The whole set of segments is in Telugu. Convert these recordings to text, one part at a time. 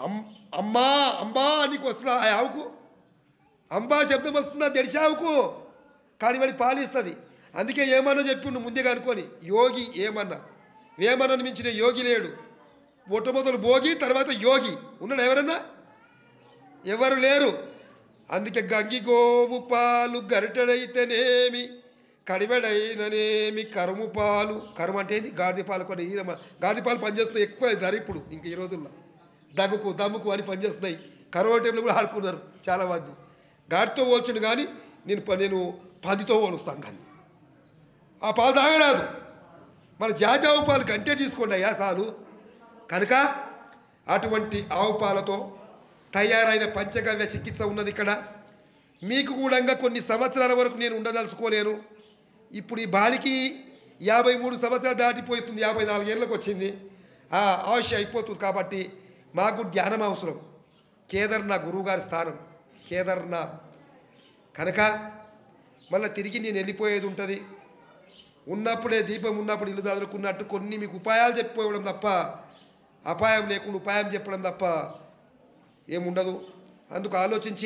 అమ్ అమ్మా అంబా నీకు వస్తుందా ఆ ఆవుకు అంబా శబ్దం వస్తుందా తెడిచి ఆవుకు కాడివాడి పాలిస్తుంది అందుకే ఏమన్నా చెప్పి నువ్వు ముందే అనుకొని యోగి ఏమన్నా వేమన్నను మించిన యోగి లేడు మొట్టమొదలు భోగి తర్వాత యోగి ఉన్నాడు ఎవరన్నా ఎవరు లేరు అందుకే గంగి గోవు పాలు గరిటెడైతేనేమి కడివెడైననేమి కరుము పాలు కరుము అంటే ఏంది గాడిద పాలు కొన్ని ఈరమ గాడిద పాలు పనిచేస్తున్నాయి ఎక్కువ ధర ఇప్పుడు ఇంక ఈ రోజుల్లో దగ్గుకు దమ్ముకు అని పనిచేస్తున్నాయి కరువు టైంలో కూడా ఆడుకున్నారు చాలామంది గాడితో పోల్చిండు కానీ నేను ప- నేను పందితో పోలుస్తాను కానీ ఆ పాలు తాగరాదు మన జాతి ఆవు పాలు కంటే తీసుకోండి అయ్యా చాలు కనుక అటువంటి ఆవు పాలతో తయారైన పంచగవ్య చికిత్స ఉన్నది ఇక్కడ మీకు కూడా కొన్ని సంవత్సరాల వరకు నేను ఉండదలుచుకోలేను ఇప్పుడు ఈ బాడికి యాభై మూడు సంవత్సరాలు దాటిపోతుంది యాభై నాలుగేళ్ళకి వచ్చింది ఆ ఆయుష్ అయిపోతుంది కాబట్టి మాకు ధ్యానం అవసరం కేదార్నాథ్ గురువుగారి స్థానం కేదార్నాథ్ కనుక మళ్ళీ తిరిగి నేను వెళ్ళిపోయేది ఉంటుంది ఉన్నప్పుడే దీపం ఉన్నప్పుడు ఇల్లు చదువుకున్నట్టు కొన్ని మీకు ఉపాయాలు చెప్పిపోవడం తప్ప అపాయం లేకుండా ఉపాయం చెప్పడం తప్ప ఏముండదు అందుకు ఆలోచించి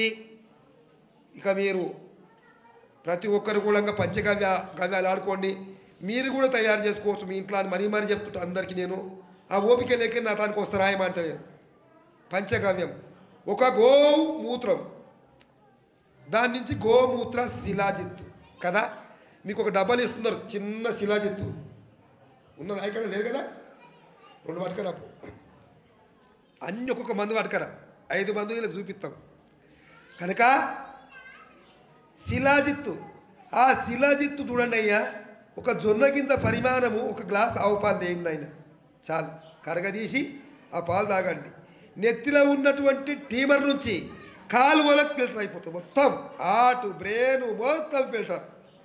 ఇక మీరు ప్రతి ఒక్కరు కూడా పంచగవ్య గవ్యాలు ఆడుకోండి మీరు కూడా తయారు చేసుకోవచ్చు మీ ఇంట్లో అని మరీ మరీ చెప్తుంటా అందరికీ నేను ఆ ఓపిక లేక నా దానికి వస్తారా ఏమంట నేను పంచగవ్యం ఒక గోవు మూత్రం దాని నుంచి గోమూత్ర శిలాజిత్తు కదా మీకు ఒక డబ్బాలు ఇస్తున్నారు చిన్న శిలాజిత్తు ఉన్నదా ఇక్కడ లేదు కదా రెండు పట్టుకరా పో. అన్ని ఒక్కొక్క మందు పట్టుకరా ఐదు మందు వీళ్ళకి చూపిస్తాం కనుక శిలాజిత్తు ఆ శిలాజిత్తు చూడండి అయ్యా ఒక జొన్న గింజ పరిమాణము ఒక గ్లాస్ ఆవు పాలు వేయండి ఆయన చాలు కరగదీసి ఆ పాలు తాగండి నెత్తిలో ఉన్నటువంటి టీమర్ నుంచి కాలు వరకు ఫిల్టర్ అయిపోతుంది మొత్తం ఆటు బ్రెయిన్ మొత్తం ఫిల్టర్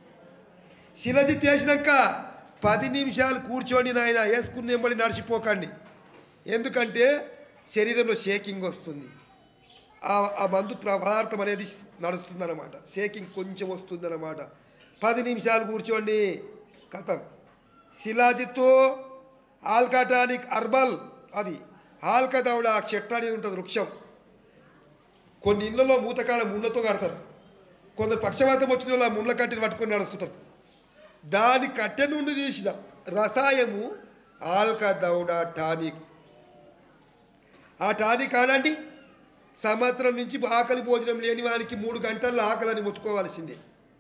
శిలజిత్ వేసినాక పది నిమిషాలు కూర్చోండి నాయన వేసుకుని ఎంబడి నడిచిపోకండి ఎందుకంటే శరీరంలో షేకింగ్ వస్తుంది ఆ ఆ మందు పదార్థం అనేది నడుస్తుందన్నమాట షేకింగ్ కొంచెం వస్తుందన్నమాట పది నిమిషాలు కూర్చోండి కథం శిలాజిత్తు ఆల్కాటానిక్ అర్బల్ అది ఆల్కా దౌడ ఆ చెట్టు అనేది ఉంటుంది వృక్షం కొన్ని ఇళ్లలో మూతకాడ ముళ్ళతో కడతారు కొందరు పక్షవాతం వచ్చిన వాళ్ళు ఆ ముళ్ళ కట్టిని పట్టుకొని నడుస్తుంటారు దాని కట్టె నుండి తీసిన రసాయము ఆల్కా దౌడ టానిక్ ఆ టానిక్ ఆడండి సంవత్సరం నుంచి ఆకలి భోజనం లేని వానికి మూడు గంటల్లో ఆకలిని ముత్తుకోవాల్సిందే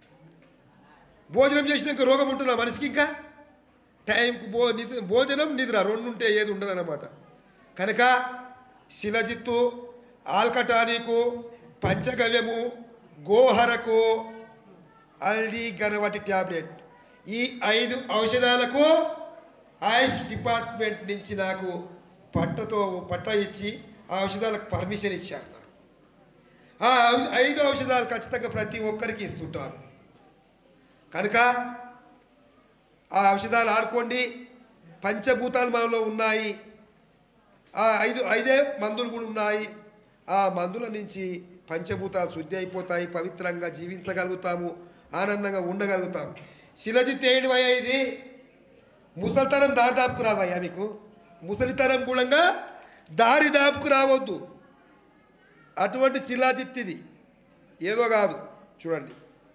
భోజనం చేసినాక రోగం ఉంటుందా మనిషికి ఇంకా టైంకు భో నిద్ర భోజనం నిద్ర రెండు ఉంటే ఏది ఉండదన్నమాట కనుక శిలజిత్తు ఆల్కటానికు పంచగవ్యము గోహరకు హల్దీ గనవటి ట్యాబ్లెట్ ఈ ఐదు ఔషధాలకు ఆయుష్ డిపార్ట్మెంట్ నుంచి నాకు పట్టతో పట్ట ఇచ్చి ఆ ఔషధాలకు పర్మిషన్ ఇచ్చారు నాకు ఆ ఔ- ఐదు ఔషధాలు ఖచ్చితంగా ప్రతి ఒక్కరికి ఇస్తుంటాను కనుక ఆ ఔషధాలు ఆడుకోండి పంచభూతాలు మనలో ఉన్నాయి ఆ ఐదు ఐదే మందులు కూడా ఉన్నాయి ఆ మందుల నుంచి పంచభూతాలు శుద్ధి అయిపోతాయి పవిత్రంగా జీవించగలుగుతాము ఆనందంగా ఉండగలుగుతాము శిలజిత్ ఏడువయ్యా ఇది ముసలితనం దాదాపుకు రావయ్యా మీకు ముసలితనం కూడా దారి దాపుకు రావద్దు అటువంటి శిలాజిత్ ఇది ఏదో కాదు చూడండి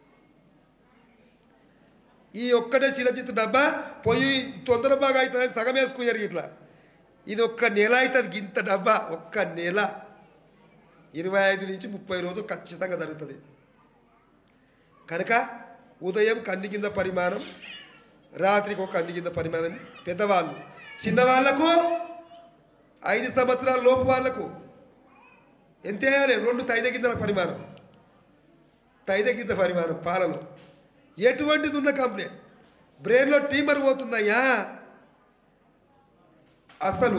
ఈ ఒక్కటే శిలజిత్ డబ్బా పొయ్యి తొందర బాగా అవుతుంది సగం వేసుకున్నారు ఇట్లా ఇది ఒక్క నెల అవుతుంది గింత డబ్బా ఒక్క నెల ఇరవై ఐదు నుంచి ముప్పై రోజులు ఖచ్చితంగా జరుగుతుంది కనుక ఉదయం కంది కింద పరిమాణం రాత్రికి ఒక కంది కింద పరిమాణం పెద్దవాళ్ళు చిన్నవాళ్లకు ఐదు సంవత్సరాల లోపు వాళ్లకు ఎంత వేయాలి రెండు తైద గింజల పరిమాణం తైద గింజ పరిమాణం పాలలో ఎటువంటిది ఉన్న కంప్లైంట్ బ్రెయిన్లో ట్రీమర్ పోతుందయ్యా అసలు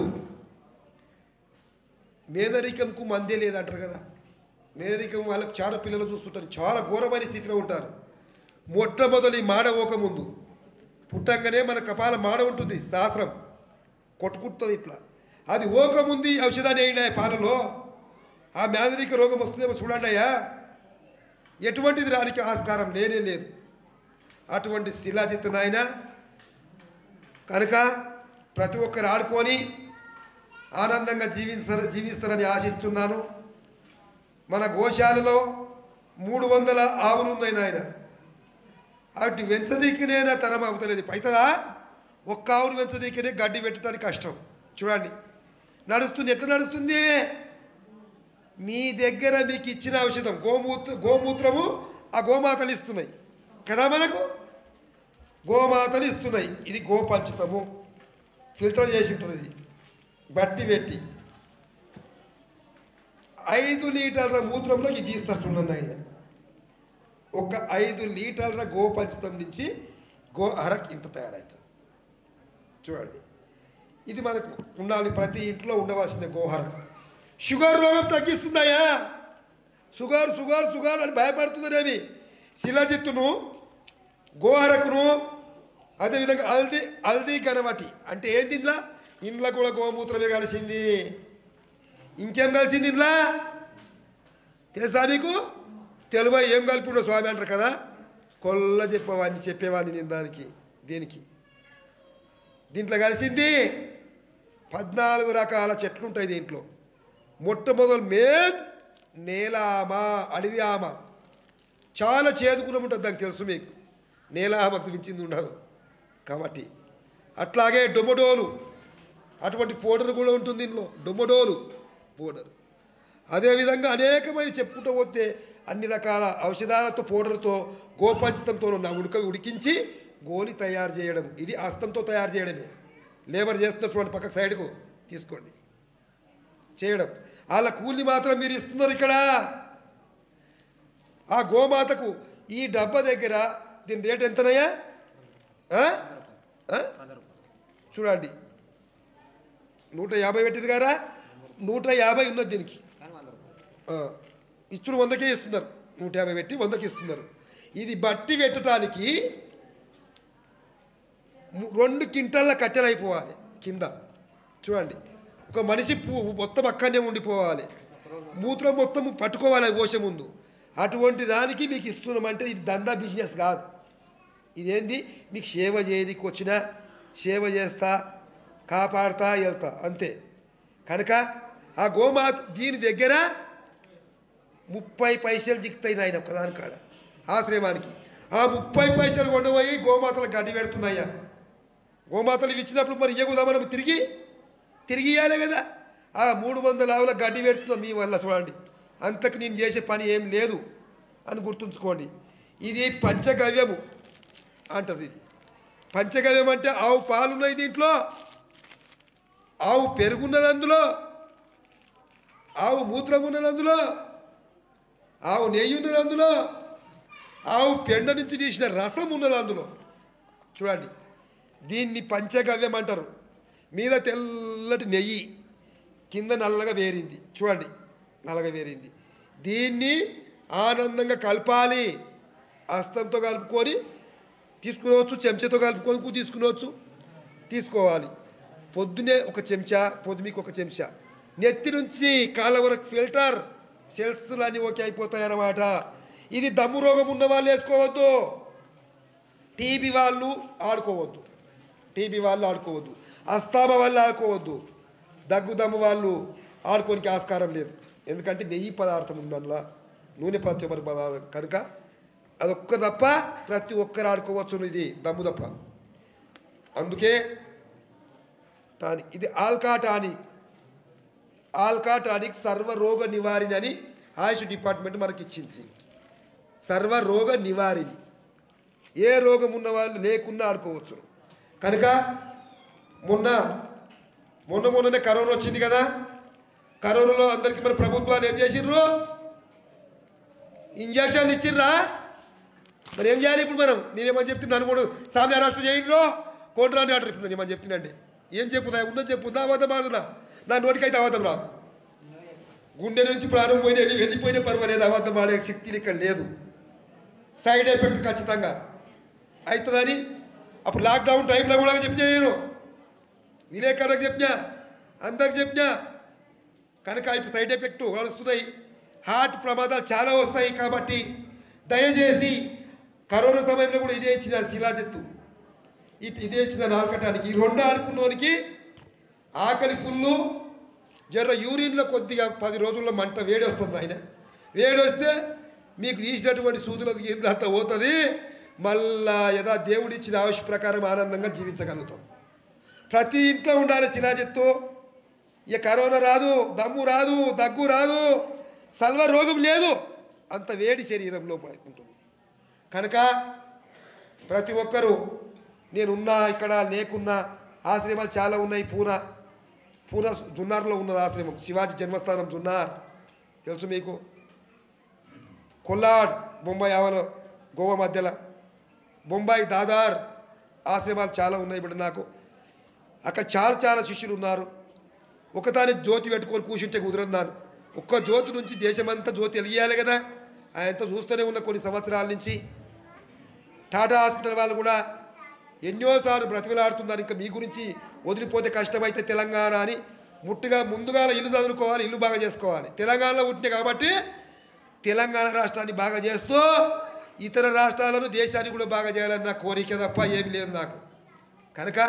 మేనరికంకు మందే లేదంటారు కదా మేనరికం వాళ్ళకు చాలా పిల్లలు చూస్తుంటారు చాలా ఘోరమైన స్థితిలో ఉంటారు మొట్టమొదటి మాడ ముందు పుట్టంగానే మన కపాల మాడ ఉంటుంది శాస్త్రం కొట్టుకుంటుంది ఇట్లా అది ఓకముందు ఈ ఔషధాన్ని వేయండి ఆ పాలలో ఆ మేనరిక రోగం వస్తుందేమో చూడండి అయ్యా ఎటువంటిది రానికి ఆస్కారం లేనే లేదు అటువంటి శిలాజిత్ నాయన కనుక ప్రతి ఒక్కరు ఆడుకొని ఆనందంగా జీవిస్తారు జీవిస్తారని ఆశిస్తున్నాను మన గోశాలలో మూడు వందల ఆవులు ఉన్నాయి నాయన వాటి వెంచదీకినే నా తరం అవుతలేదు అవుతుందా ఒక్క ఆవును వెంచదీకినే గడ్డి పెట్టడానికి కష్టం చూడండి నడుస్తుంది ఎట్లా నడుస్తుంది మీ దగ్గర మీకు ఇచ్చిన ఔషధం గోమూత్ర గోమూత్రము ఆ గోమాతలు ఇస్తున్నాయి కదా మనకు గోమాతలు ఇస్తున్నాయి ఇది గోపంచితము ఫిల్టర్ చేసి ఉంటుంది ఇది బట్టి పెట్టి ఐదు లీటర్ల మూత్రంలో ఇది తీస్తారు చూడండి ఆయన ఒక ఐదు లీటర్ల గోపంచితం నుంచి గో అరక్ ఇంత తయారవుతుంది చూడండి ఇది మనకు ఉండాలి ప్రతి ఇంట్లో ఉండవలసిన గోహరం షుగర్ రోగం తగ్గిస్తున్నాయా షుగర్ షుగర్ షుగర్ అని భయపడుతుందనేవి శిలజిత్తును గోహరకును అదేవిధంగా హల్దీ హల్దీ గనవటి అంటే ఏంది ఇంట్లో ఇంట్లో కూడా గోమూత్రమే కలిసింది ఇంకేం కలిసింది ఇంట్లో తెలుసా మీకు తెలుగు ఏం కలిపిండో స్వామి అంటారు కదా కొల్ల చెప్పేవాడిని చెప్పేవాడిని నేను దానికి దేనికి దీంట్లో కలిసింది పద్నాలుగు రకాల చెట్లు ఉంటాయి దీంట్లో మొట్టమొదలు మెయిన్ నేలామ అడవి ఆమ చాలా చేదుగుణం ఉంటుంది దానికి తెలుసు మీకు నేలామకు మించింది ఉండదు కాబట్టి అట్లాగే డొమడోలు అటువంటి పౌడర్ కూడా ఉంటుంది దీనిలో డొమడోలు పౌడర్ అదేవిధంగా అనేకమైన చెప్పుకుంటూ పోతే అన్ని రకాల ఔషధాలతో పౌడర్తో గోపంచితంతో ఉన్న ఉడక ఉడికించి గోలి తయారు చేయడం ఇది హస్తంతో తయారు చేయడమే లేబర్ చేస్తున్న చూడండి పక్క సైడ్కు తీసుకోండి చేయడం వాళ్ళ కూలి మాత్రం మీరు ఇస్తున్నారు ఇక్కడ ఆ గోమాతకు ఈ డబ్బా దగ్గర దీని రేట్ ఎంతనయ్యా ఆ? ఆ? చూడండి నూట యాభై పెట్టిరు గారా నూట యాభై ఉన్నది దీనికి ఆ, ఇచ్చుడు వందకే ఇస్తున్నారు నూట యాభై పెట్టి వందకి ఇస్తున్నారు ఇది బట్టి పెట్టడానికి ము- రెండు కింటాల కట్టెలు అయిపోవాలి కింద చూడండి ఒక మనిషి పూ- మొత్తం అక్కడనే ఉండిపోవాలి మూత్రం మొత్తం పట్టుకోవాలి అది పోసే ముందు అటువంటి దానికి మీకు ఇస్తున్నామంటే ఇది దందా బిజినెస్ కాదు ఇదేంది మీకు సేవ చేయడానికి వచ్చినా సేవ చేస్తా కాపాడుతా వెళ్తా అంతే కనుక ఆ గోమాత దీని దగ్గర ముప్పై పైసలు జిక్కుతాయి నాయన ఒకదాని కాడ ఆశ్రమానికి ఆ ముప్పై పైసలు కొండపోయి గోమాతలకు గడ్డి పెడుతున్నాయా గోమాతలు ఇవి ఇచ్చినప్పుడు మరి ఇయ్యకుదా మనం తిరిగి తిరిగి ఇవ్వాలి కదా ఆ మూడు వందల ఆవుల గడ్డి పెడుతున్నాం మీ వల్ల చూడండి అంతకు నేను చేసే పని ఏం లేదు అని గుర్తుంచుకోండి ఇది పంచగవ్యము అంటది ఇది పంచగవ్యం అంటే ఆవు పాలున్నాయి దీంట్లో ఆవు పెరుగున్నది అందులో ఆవు మూత్రం ఉన్నది అందులో ఆవు నెయ్యి ఉన్నది అందులో ఆవు పెండ నుంచి తీసిన రసం ఉన్నది అందులో చూడండి దీన్ని పంచగవ్యం అంటారు మీద తెల్లటి నెయ్యి కింద నల్లగా వేరింది చూడండి నల్లగా వేరింది దీన్ని ఆనందంగా కలపాలి హస్తంతో కలుపుకొని తీసుకునవచ్చు చెంచాతో కలుపుకొని తీసుకునవచ్చు తీసుకోవాలి పొద్దునే ఒక చెంచా పొద్దుమికి ఒక చెంచా నెత్తి నుంచి కాళ్ళ వరకు ఫిల్టర్ సెల్స్లు అన్నీ ఓకే అయిపోతాయి అన్నమాట ఇది దమ్ము రోగం ఉన్న వాళ్ళు వేసుకోవద్దు టీబీ వాళ్ళు ఆడుకోవద్దు టీబీ వాళ్ళు ఆడుకోవద్దు అస్తామ వాళ్ళు ఆడుకోవద్దు దగ్గు దమ్ము వాళ్ళు ఆడుకోనికి ఆస్కారం లేదు ఎందుకంటే నెయ్యి పదార్థం ఉంది అందులో నూనె పంచమరి పదార్థం కనుక అదొక్క తప్ప ప్రతి ఒక్కరు ఆడుకోవచ్చు ఇది దమ్ము తప్ప అందుకే టానిక్ ఇది ఆల్కా టానిక్ ఆల్కా టానిక్ సర్వరోగ నివారిణి అని ఆయుష్ డిపార్ట్మెంట్ మనకి ఇచ్చింది సర్వరోగ నివారిణి ఏ రోగం ఉన్న వాళ్ళు లేకున్నా ఆడుకోవచ్చు కనుక మొన్న మొన్న మొన్ననే కరోనా వచ్చింది కదా కరోనాలో అందరికీ మన ప్రభుత్వాలు ఏం చేసిర్రు ఇంజక్షన్లు ఇచ్చిర్రా మరి ఏం చేయాలి ఇప్పుడు మనం నేనేమని చెప్తున్నాను కూడా సామి అరెస్ట్ చేయండిరో కోర్టు అని ఆర్డర్ ఇప్పుడు నేనేమని చెప్తున్నాండి ఏం చెప్పుదా ఉన్నది చెప్పుదా అబద్ధం ఆడుతున్నా నా నోటికైతే అబద్ధం రాదు గుండె నుంచి ప్రాణం పోయిన వెళ్ళి వెళ్ళిపోయిన పర్వాలేదు అబద్ధం ఆడే శక్తి ఇక్కడ లేదు సైడ్ ఎఫెక్ట్ ఖచ్చితంగా అవుతుందని అప్పుడు లాక్డౌన్ టైంలో కూడా చెప్పినా నేను విలేకరులకు చెప్పినా అందరికి చెప్పినా కనుక ఇప్పుడు సైడ్ ఎఫెక్ట్ వస్తున్నాయి హార్ట్ ప్రమాదాలు చాలా వస్తాయి కాబట్టి దయచేసి కరోనా సమయంలో కూడా ఇదే ఇచ్చిన శిలాజత్తు ఇటు ఇదే ఇచ్చిన నాలుకటానికి ఈ రెండు ఆడుకున్నోనికి ఆకలి ఫుల్లు జర యూరిన్లో కొద్దిగా పది రోజుల్లో మంట వేడి వస్తుంది ఆయన వేడి వస్తే మీకు తీసినటువంటి సూదులకు అంతా పోతుంది మళ్ళా యథా దేవుడిచ్చిన ఆయుష్ ప్రకారం ఆనందంగా జీవించగలుగుతాం ప్రతి ఇంట్లో ఉండాలి శిలాజిత్తు ఇక కరోనా రాదు దమ్ము రాదు దగ్గు రాదు సల్వ రోగం లేదు అంత వేడి శరీరంలో ఉంటుంది కనుక ప్రతి ఒక్కరూ నేనున్నా ఇక్కడ లేకున్నా ఆశ్రమాలు చాలా ఉన్నాయి పూనా పూనా జున్నార్లో ఉన్నది ఆశ్రమం శివాజీ జన్మస్థానం జున్నార్ తెలుసు మీకు కొల్లాడ్ బొంబాయి ఆవలో గోవా మధ్యలో బొంబాయి దాదార్ ఆశ్రమాలు చాలా ఉన్నాయి ఇప్పుడు నాకు అక్కడ చాలా చాలా శిష్యులు ఉన్నారు ఒకదాని జ్యోతి పెట్టుకొని కూర్చుంటే కుదరన్నాను ఒక్క జ్యోతి నుంచి దేశమంతా జ్యోతి వెలియాలి కదా ఆయనతో చూస్తూనే ఉన్న కొన్ని సంవత్సరాల నుంచి టాటా హాస్పిటల్ వాళ్ళు కూడా ఎన్నోసార్లు బ్రతిమలాడుతున్నారు ఇంకా మీ గురించి వదిలిపోతే కష్టమైతే తెలంగాణ అని ముట్టుగా ముందుగా ఇల్లు చదువుకోవాలి ఇల్లు బాగా చేసుకోవాలి తెలంగాణలో పుట్టిన కాబట్టి తెలంగాణ రాష్ట్రాన్ని బాగా చేస్తూ ఇతర రాష్ట్రాలను దేశాన్ని కూడా బాగా చేయాలని నా కోరిక తప్ప ఏమి లేదు నాకు కనుక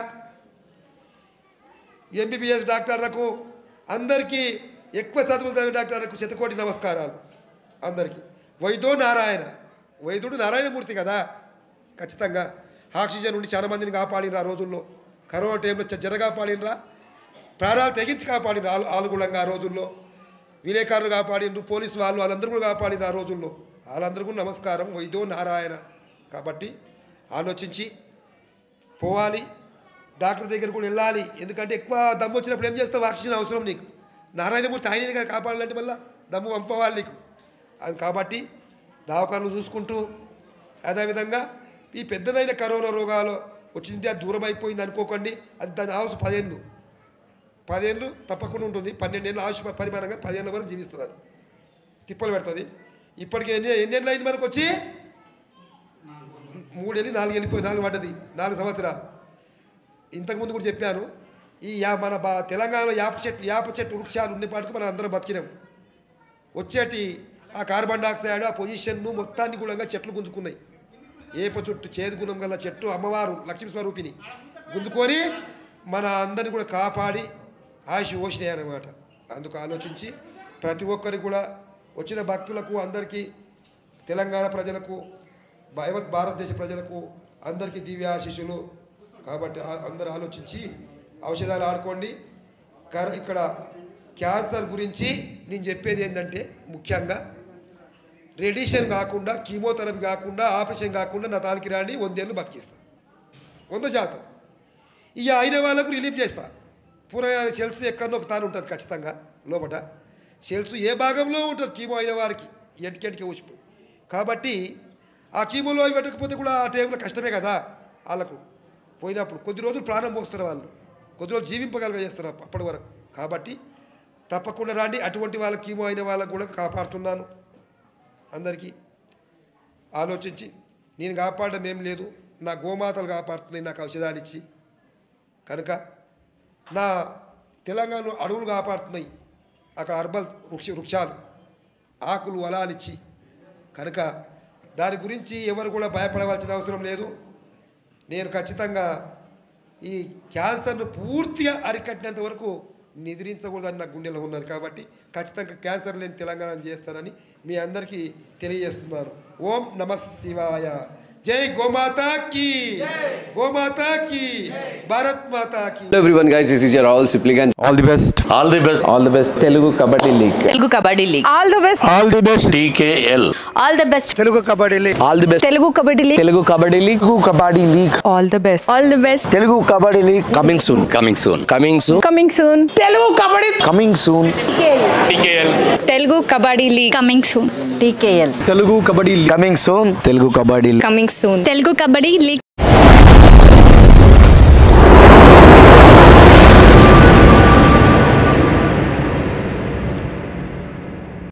ఎంబీబీఎస్ డాక్టర్లకు అందరికీ ఎక్కువ చదువులు చదివిన డాక్టర్లకు శతకోటి నమస్కారాలు అందరికీ వైద్యో నారాయణ వైద్యుడు నారాయణమూర్తి కదా ఖచ్చితంగా ఆక్సిజన్ ఉండి చాలా మందిని కాపాడినరా ఆ రోజుల్లో కరోనా టైంలో చ- జర కాపాడినరా ప్రాణాలు తెగించి కాపాడిన ఆలు ఆలుగుళంగా ఆ రోజుల్లో విలేకరులు కాపాడిండ్రు పోలీసు వాళ్ళు వాళ్ళందరూ కూడా కాపాడిన ఆ రోజుల్లో వాళ్ళందరికీ కూడా నమస్కారం వైద్యో నారాయణ కాబట్టి ఆలోచించి పోవాలి డాక్టర్ దగ్గర కూడా వెళ్ళాలి ఎందుకంటే ఎక్కువ దమ్ము వచ్చినప్పుడు ఏం చేస్తావు ఆక్సిజన్ అవసరం నీకు నారాయణమూర్తి ఆయనని కదా కాపాడాలంటే మళ్ళీ దమ్ము పంపవాలి నీకు అది కాబట్టి దవాఖానలు చూసుకుంటూ అదేవిధంగా ఈ పెద్దదైన కరోనా రోగాలు వచ్చింది అది దూరం అయిపోయింది అనుకోకండి అది దాని ఆవుసు పదేళ్ళు పదేళ్ళు తప్పకుండా ఉంటుంది పన్నెండేళ్ళు ఆయుష్ పరిమాణంగా పదిహేను వరకు జీవిస్తుంది అది తిప్పలు పెడుతుంది ఇప్పటికి ఎన్ని ఎన్నేళ్ళు అయింది మనకు వచ్చి మూడేళ్ళు నాలుగు వెళ్ళిపోయి నాలుగు పడ్డది నాలుగు సంవత్సరాలు ఇంతకుముందు కూడా చెప్పాను ఈ యా మన బా తెలంగాణలో యాప చెట్టు యాప చెట్టు వృక్షాలు ఉండేపాటికి మనం అందరం బతికినాం వచ్చేటి ఆ కార్బన్ డైఆక్సైడ్ ఆ పొజిషన్ను మొత్తాన్ని కూడా చెట్లు గుంజుకున్నాయి ఏప చుట్టూ చేదు గుణం గల చెట్టు అమ్మవారు లక్ష్మీ స్వరూపిణి గుంజుకొని మన అందరిని కూడా కాపాడి ఆయుష్ ఓసినాయి అన్నమాట అందుకు ఆలోచించి ప్రతి ఒక్కరికి కూడా వచ్చిన భక్తులకు అందరికీ తెలంగాణ ప్రజలకు యావత్ భారతదేశ ప్రజలకు అందరికీ దివ్యాశిషులు కాబట్టి ఆ- అందరూ ఆలోచించి ఔషధాలు ఆడుకోండి కర ఇక్కడ క్యాన్సర్ గురించి నేను చెప్పేది ఏంటంటే ముఖ్యంగా రేడియేషన్ కాకుండా కీమోథెరపీ కాకుండా ఆపరేషన్ కాకుండా నా తానికి రాండి వందేళ్ళు బతికిస్తా వంద శాతం ఇక అయిన వాళ్ళకు రిలీఫ్ చేస్తా పూర సెల్స్ ఎక్కడో ఒక తాను ఉంటుంది ఖచ్చితంగా లోపట సెల్స్ ఏ భాగంలో ఉంటుంది కీమో అయిన వారికి ఎంటికెంటికి ఊసిపోయి కాబట్టి ఆ కీమోలో అవి పెట్టకపోతే కూడా ఆ టైంలో కష్టమే కదా వాళ్ళకు పోయినప్పుడు కొద్ది రోజులు ప్రాణం పోస్తారు వాళ్ళు కొద్ది రోజులు జీవింపగలగ చేస్తారు అప్ప- అప్పటి వరకు కాబట్టి తప్పకుండా రాండి అటువంటి వాళ్ళ కీమో అయిన వాళ్ళకు కూడా కాపాడుతున్నాను అందరికీ ఆలోచించి నేను కాపాడడం ఏం లేదు నా గోమాతలు కాపాడుతున్నాయి నాకు ఔషధాలు ఇచ్చి కనుక నా తెలంగాణలో అడవులు కాపాడుతున్నాయి అక్కడ అర్బల్ వృక్ష వృక్షాలు ఆకులు వలాలిచ్చి కనుక దాని గురించి ఎవరు కూడా భయపడవలసిన అవసరం లేదు నేను ఖచ్చితంగా ఈ క్యాన్సర్ను పూర్తిగా అరికట్టినంత వరకు నిద్రించకూడదని నా గుండెలో ఉన్నది కాబట్టి ఖచ్చితంగా క్యాన్సర్ లేని తెలంగాణ చేస్తానని మీ అందరికీ తెలియజేస్తున్నాను ఓం నమ శివాయ జై గోమాతా కీ గోమాతా కీ భారత్ మాతా కీ Hello everyone guys, this is your Rahul Sipligan. All the best. All the best. All the best. Telugu Kabaddi League. Telugu Kabaddi league all the best All the best. TKL. All the best Telugu Kabaddi league All the best. Telugu Kabaddi league Telugu Kabaddi League. Telugu Kabaddi League. All the best all the best Telugu Kabaddi League. Coming soon. Coming soon. Coming soon. Coming soon Telugu Kabaddi Coming soon. TKL. Telugu Kabaddi league coming soon TKL Telugu Kabaddi League. Coming soon. Telugu Kabaddi League. Coming soon Telugu Kabaddi league